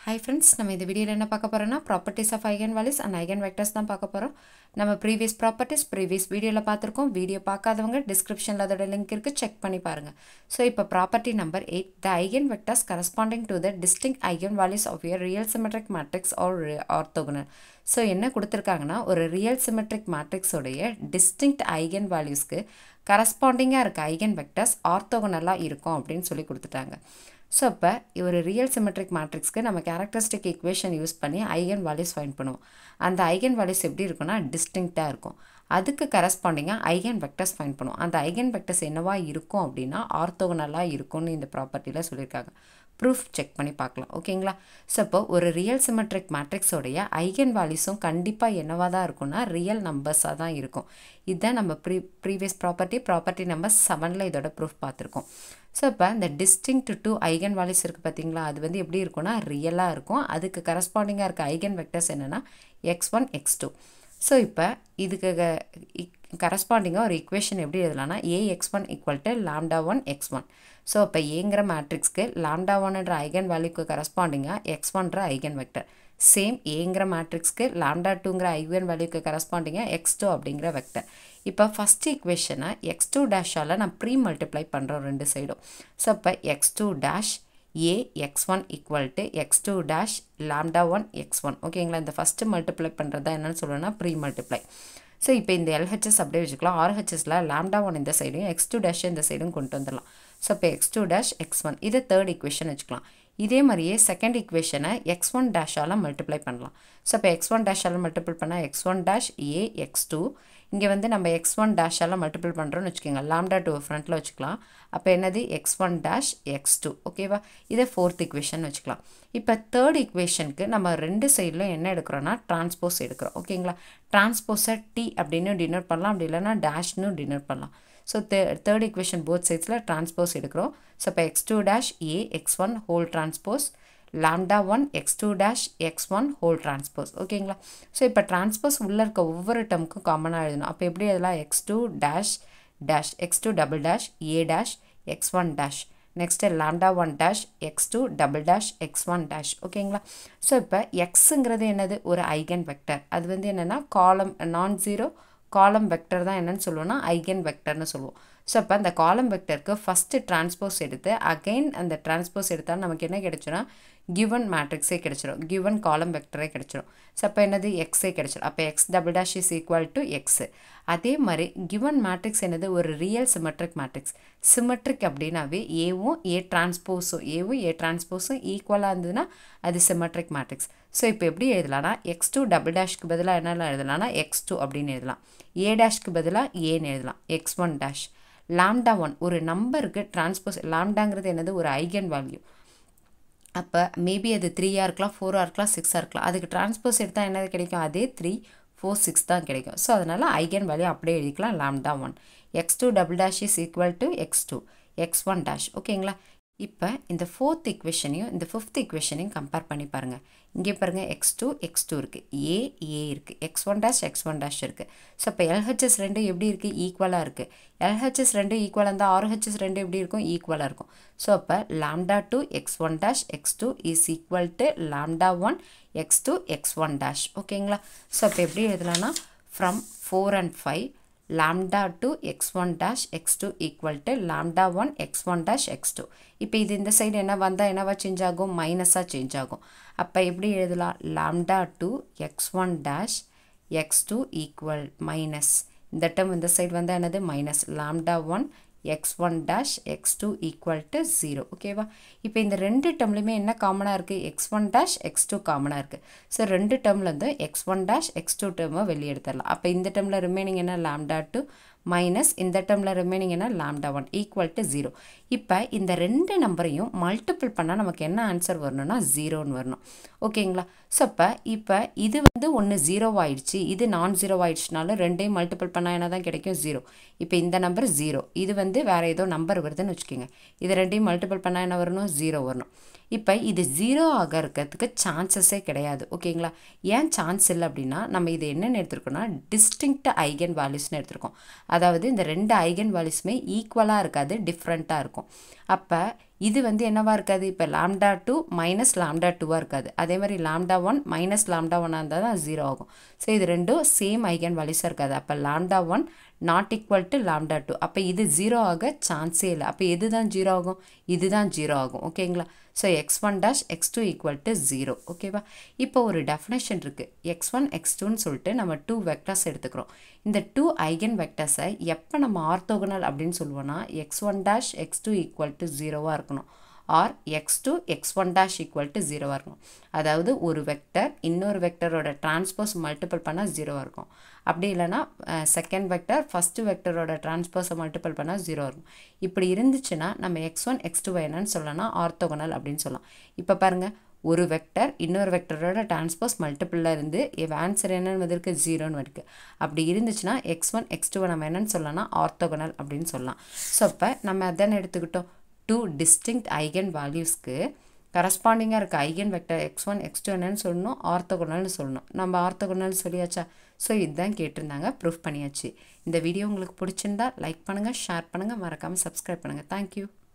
hi friends நம்ம இந்த வீடியோவில் என்ன பார்க்க போகிறோம்னா properties of eigen values and eigen vectors தான் பார்க்க போகிறோம் நம்ம ப்ரீவியஸ் ப்ராப்பர்ட்டிஸ் ப்ரீவியஸ் வீடியோவில் பார்த்துருக்கோம் வீடியோ பார்க்காதவங்க டிஸ்கிரிப்ஷனில் அதோட லிங்க் இருக்குது செக் பண்ணி பாருங்கள் ஸோ இப்போ property number eight the eigen vectors corresponding to the distinct eigen values of your real symmetric matrix are orthogonal so என்ன கொடுத்துருக்காங்கன்னா ஒரு ரியல் சிமெட்ரிக் மேட்ரிக்ஸோடைய டிஸ்டிங்க்ட் ஐகன் வேல்யூஸ்க்கு கரஸ்பாண்டிங்காக இருக்க ஐகன் வெக்டர்ஸ் ஆர்த்தோகனலாக இருக்கும் அப்படின்னு சொல்லி கொடுத்துட்டாங்க ஸோ இப்போ ஒரு ரியல் சிமெட்ரிக் மேட்ரிக்ஸ்க்கு நம்ம கேரக்டரிஸ்டிக் ஈக்குவேஷன் யூஸ் பண்ணி ஐகன் வேல்யூஸ் ஃபைன் பண்ணுவோம் அந்த ஐகன் வேல்யூஸ் எப்படி இருக்குன்னா டிஸ்டிங்க்டாக இருக்கும் அதுக்கு கரஸ்பாண்டிங்காக ஐகன் வெக்டர்ஸ் ஃபைன் பண்ணுவோம் அந்த ஐகன் வெக்டர்ஸ் என்னவா இருக்கும் அப்படின்னா ஆர்த்தோகனலாக இருக்கும்னு இந்த ப்ராப்பர்ட்டியில் சொல்லியிருக்காங்க ப்ரூஃப் செக் பண்ணி பார்க்கலாம் ஓகேங்களா ஸோ இப்போ ஒரு ரியல் சிமெட்ரிக் மேட்ரிக்ஸோடைய ஐகன் வேல்யூஸும் கண்டிப்பாக என்னவாக தான் இருக்கும்னா ரியல் நம்பர்ஸாக தான் இருக்கும் இதுதான் நம்ம pre previous property property number செவனில் இதோட ப்ரூஃப் பார்த்துருக்கோம் ஸோ இப்போ இந்த டிஸ்டிங்க்ட் டூ ஐகன் வேல்யூஸ் இருக்குது பார்த்தீங்களா அது வந்து எப்படி இருக்கும்னா ரியலாக இருக்கும் அதுக்கு கரஸ்பாண்டிங்காக இருக்க ஐகன் வெக்டர்ஸ் என்னென்னா X one X two so இப்போ இதுக்கு கரஸ்பாண்டிங்காக ஒரு இக்குவேஷன் எப்படி எழுதலாம்னா A X one equal to lambda one X one so இப்போ ஏங்கிற மேட்ரிக்ஸ்க்கு லாம்டா ஒன்ன்ற ஐகன் வேல்யூக்கு கரஸ்பாண்டிங்காக எக்ஸ் ஒன்ற ஐகன் வெக்டர் சேம் ஏங்கிற மேட்ரிக்ஸ்க்கு லாம்டா டூங்கிற ஐகன் வேல்யூக்கு கரஸ்பாண்டிங்காக எக்ஸ் டூ அப்படிங்கிற வெக்டர் இப்போ ஃபஸ்ட் ஈக்குவேஷனை எக்ஸ் டூ டேஷால் நான் ப்ரீ மல்டிப்ளை பண்ணுறோம் ரெண்டு சைடும் ஸோ இப்போ X two dash A X one equal to X two dash lambda one X one ஓகேங்களா இந்த ஃபஸ்ட்டு மல்டிப்ளை பண்ணுறதா என்னென்னு சொல்லணும்னா ப்ரீ மல்டிப்ளை ஸோ இப்போ இந்த எல்ஹெச்எஸ் அப்படியே வச்சுக்கலாம் ஆர்ஹெச்எஸில் லாம்டா ஒன் இந்த சைடும் எக்ஸ் டூ டேஷ் இந்த சைடும் கொண்டு வந்துடலாம் ஸோ இப்போ X two dash X one இது தேர்ட் ஈக்குவேஷன் வச்சுக்கலாம் இதே மாதிரியே செகண்ட் ஈக்குவேஷனை எக்ஸ் ஒன் டேஷால் மல்டிப்ளை பண்ணலாம் ஸோ இப்போ எக்ஸ் ஒன் டேஷால் மல்டிபிள் பண்ணால் X one dash A X two இங்கே வந்து நம்ம எக்ஸ் ஒன் டேஷால் மல்டிபிள் பண்ணுறோன்னு வச்சுக்கோங்க லாம்டா டூ ஃப்ரண்ட்டில் வச்சுக்கலாம் அப்போ என்னது X one dash X two ஓகேவா இதை ஃபோர்த் ஈக்குவேஷன் வச்சுக்கலாம் இப்போ தேர்ட் ஈக்குவேஷனுக்கு நம்ம ரெண்டு சைடில் என்ன எடுக்கிறோன்னா டிரான்ஸ்போஸ் எடுக்கிறோம் ஓகேங்களா டிரான்ஸ்போஸை டி அப்படின்னு டினோட் பண்ணலாம் அப்படி இல்லைன்னா டேஷ்னு டினோட் பண்ணலாம் so the third equation both சைட்ஸில் டிரான்ஸ்போஸ் எடுக்கிறோம் ஸோ இப்போ X two dash A X one whole transpose lambda one X two dash X one whole transpose ஓகேங்களா ஸோ இப்போ டிரான்ஸ்போஸ் உள்ளே இருக்க ஒவ்வொரு டம்க்கும் காமனாக எழுதணும் அப்போ எப்படி எழுதலாம் X two dash dash X two double dash A dash X one dash next lambda one dash X two double dash X one dash ஓகேங்களா ஸோ இப்போ எக்ஸுங்கிறது என்னது ஒரு ஐகன் வெக்டர் அது வந்து என்னென்னா காலம் நான் ஜீரோ காலம் வெக்டர் தான் என்னன்னு சொல்லுவோம்னா ஐகன் வெக்டர்னு சொல்லுவோம் ஸோ அப்போ அந்த காலம் வெக்டருக்கு ஃபஸ்ட்டு டிரான்ஸ்போஸ் எடுத்து அகெயின் அந்த டிரான்ஸ்போஸ் எடுத்தால் நமக்கு என்ன கிடைச்சோன்னா கிவன் மேட்ரிக்ஸே கிடச்சிரும் கிவன் காலம் வெக்டரே கிடச்சிரும் ஸோ அப்போ என்னது எக்ஸே கிடச்சிரும் அப்போ X double dash is equal to X அதே மாதிரி கிவன் மேட்ரிக்ஸ் என்னது ஒரு ரியல் சிமெட்ரிக் மேட்ரிக்ஸ் சிமெட்ரிக் அப்படின்னாவே ஏவும் ஏ டிரான்ஸ்போஸும் ஏவும் ஏ டிரான்ஸ்போஸும் ஈக்குவலாக இருந்ததுன்னா அது சிமெட்ரிக் மேட்ரிக்ஸ் ஸோ இப்போ எப்படி எழுதலாம்னா எக்ஸ் டூ டபுள் டேஷ்க்கு பதிலாக என்னெல்லாம் எழுதலாம்னா எக்ஸ் டூ அப்படின்னு எழுதலாம் ஏ டேஷ்க்கு பதிலாக ஏன்னு எழுதலாம் X one dash lambda one ஒரு நம்பருக்கு டிரான்ஸ்போஸ் லாம்டாங்கிறது என்னது ஒரு ஐகன் வேல்யூ அப்போ மேபி அது த்ரீயாக இருக்கலாம் ஃபோராக இருக்கலாம் சிக்ஸாக இருக்கலாம் அதுக்கு டிரான்ஸ்போஸ் எடுத்தால் என்னது கிடைக்கும் அதே த்ரீ ஃபோர் சிக்ஸ் தான் கிடைக்கும் ஸோ அதனால் ஐகன் வேல்யூ அப்படியே எழுதிக்கலாம் lambda one X two double dash is equal to X two X one dash ஓகேங்களா இப்போ இந்த ஃபோர்த் இக்குவேஷனையும் இந்த ஃபிஃப்த் இக்குவேஷனையும் கம்பேர் பண்ணி பாருங்கள் இங்கே பாருங்கள் எக்ஸ் டூ எக்ஸ் டூ இருக்குது ஏ ஏ இருக்குது X one dash X one dash இருக்குது ஸோ இப்போ எல்ஹெச்எஸ் ரெண்டும் எப்படி இருக்குது ஈக்குவலாக இருக்குது எல்ஹெச்எஸ் ரெண்டும் ஈக்குவலாக இருந்தால் ஆர்ஹெச்எஸ் ரெண்டும் எப்படி இருக்கும் ஈக்குவலாக இருக்கும் ஸோ அப்போ lambda two X one dash X two is equal to lambda one X two X one dash ஓகேங்களா ஸோ இப்போ எப்படி எழுதலாம்னா from four and five lambda 2 x1 dash x2 equal to lambda 1 x1 dash x2 இப்போ இது இந்த side என்ன வந்தால் என்னவா சேஞ்ச் ஆகும் மைனஸாக சேஞ்ச் ஆகும் அப்போ எப்படி எழுதலாம் lambda 2 x1 dash x2 equal minus இந்த டேர்ம் இந்த சைடு வந்தால் என்னது minus lambda 1 X one dash X two equal to zero ஓகேவா இப்போ இந்த ரெண்டு டேர்ம்லையுமே என்ன காமனாக இருக்குது X one dash X two காமனாக இருக்குது ஸோ ரெண்டு டேர்ம்லேருந்து X one dash X two டேர்மை வெளியே எடுத்துடலாம் அப்போ இந்த டேர்மில் ரிமைனிங் என்ன லாம்டா டூ மைனஸ் இந்த டேர்மில் ரிமைனிங் என்ன lambda one equal to zero இப்போ இந்த ரெண்டு நம்பரையும் மல்டிபிள் பண்ணால் நமக்கு என்ன ஆன்சர் வரணும்னா ஜீரோன்னு வரணும் ஓகேங்களா ஸோ இப்போ இப்போ இது வந்து ஒன்று ஜீரோ ஆயிடுச்சு இது நான் ஜீரோ ஆயிடுச்சுனாலும் ரெண்டையும் மல்டிபிள் பண்ணால் என்ன தான் கிடைக்கும் ஜீரோ இப்போ இந்த நம்பர் ஜீரோ இது வந்து வேறு ஏதோ நம்பர் வருதுன்னு வச்சுக்கோங்க இது ரெண்டையும் மல்டிபிள் பண்ணால் என்ன வரணும் ஜீரோ வரணும் இப்போ இது ஜீரோ ஆக இருக்கிறதுக்கு சான்சஸே கிடையாது ஓகேங்களா ஏன் சான்ஸ் இல்லை அப்படின்னா நம்ம இது என்னென்னு எடுத்துருக்கோம்னா டிஸ்டிங்க்ட் ஐகன் வேல்யூஸ்னு எடுத்திருக்கோம் அதாவது இந்த ரெண்டு ஐகன் வேல்யூஸுமே ஈக்குவலாக இருக்காது டிஃப்ரெண்ட்டாக இருக்கும் அப்போ இது வந்து என்னவா இருக்காது இப்போ லாம்டா டூ மைனஸ் லாம்டா டூவாக இருக்காது அதே மாதிரி லாம்டா ஒன் மைனஸ் லாம்டா ஒன்னாக இருந்தால் தான் ஜீரோ ஆகும் ஸோ இது ரெண்டும் சேம் ஐகன் வேல்யூஸாக இருக்காது அப்போ lambda one not equal to lambda two அப்போ இது ஜீரோ ஆக சான்ஸே இல்லை அப்போ எது தான் ஜீரோ ஆகும் இது தான் ஜீரோ ஆகும் ஓகேங்களா so x one dash X two equal to zero ஓகேவா இப்போ ஒரு டெஃபினேஷன் இருக்குது எக்ஸ் ஒன் எக்ஸ் டூன்னு சொல்லிட்டு நம்ம டூ வெக்டர்ஸ் எடுத்துக்கிறோம் இந்த டூ ஐகன் வெக்டர்ஸை எப்போ நம்ம ஆர்த்தோகனல் அப்படின்னு சொல்லுவோம்னா x one dash X two equal to ஜீரோவாக இருக்கணும் or x two X one dash equal to ஜீரோவாக இருக்கும் அதாவது ஒரு வெக்டர் இன்னொரு வெக்டரோட டிரான்ஸ்போஸ் மல்டிபிள் பண்ணால் ஜீரோவாக இருக்கும் அப்படி இல்லைனா செகண்ட் வெக்டர் ஃபஸ்ட்டு வெக்டரோட டிரான்ஸ்போஸை மல்டிபிள் பண்ணால் ஜீரோ இருக்கும் இப்படி இருந்துச்சுன்னா நம்ம எக்ஸ் ஒன் எக்ஸ் டூ என்னன்னு சொல்லலாம் ஆர்த்தோகனல் அப்படின்னு சொல்லலாம் இப்போ பாருங்கள் ஒரு வெக்டர் இன்னொரு வெக்டரோட டிரான்ஸ்போஸ் மல்டிபிளில் இருந்து ஆன்சர் என்னன்னு வந்திருக்கு ஜீரோன்னு இருக்கு அப்படி இருந்துச்சுன்னா எக்ஸ் ஒன் எக்ஸ் டூவை நம்ம என்னன்னு சொல்லலாம் ஆர்த்தோகனல் அப்படின்னு சொல்லலாம் ஸோ அப்போ நம்ம அதானே எடுத்துக்கிட்டோம் டூ டிஸ்டிங்க்ட் ஐகன் வேல்யூஸ்க்கு கரஸ்பாண்டிங்காக இருக்க eigen vector x one X two என்னன்னு சொல்லணும் ஆர்த்தோகோனல்னு சொல்லணும் நம்ம ஆர்த்தோகோனல் சொல்லியாச்சா ஸோ இதுதான் கேட்டிருந்தாங்க ப்ரூஃப் பண்ணியாச்சு இந்த வீடியோ உங்களுக்கு பிடிச்சிருந்தா லைக் பண்ணுங்கள் ஷேர் பண்ணுங்கள் மறக்காமல் சப்ஸ்கிரைப் பண்ணுங்கள் தேங்க்யூ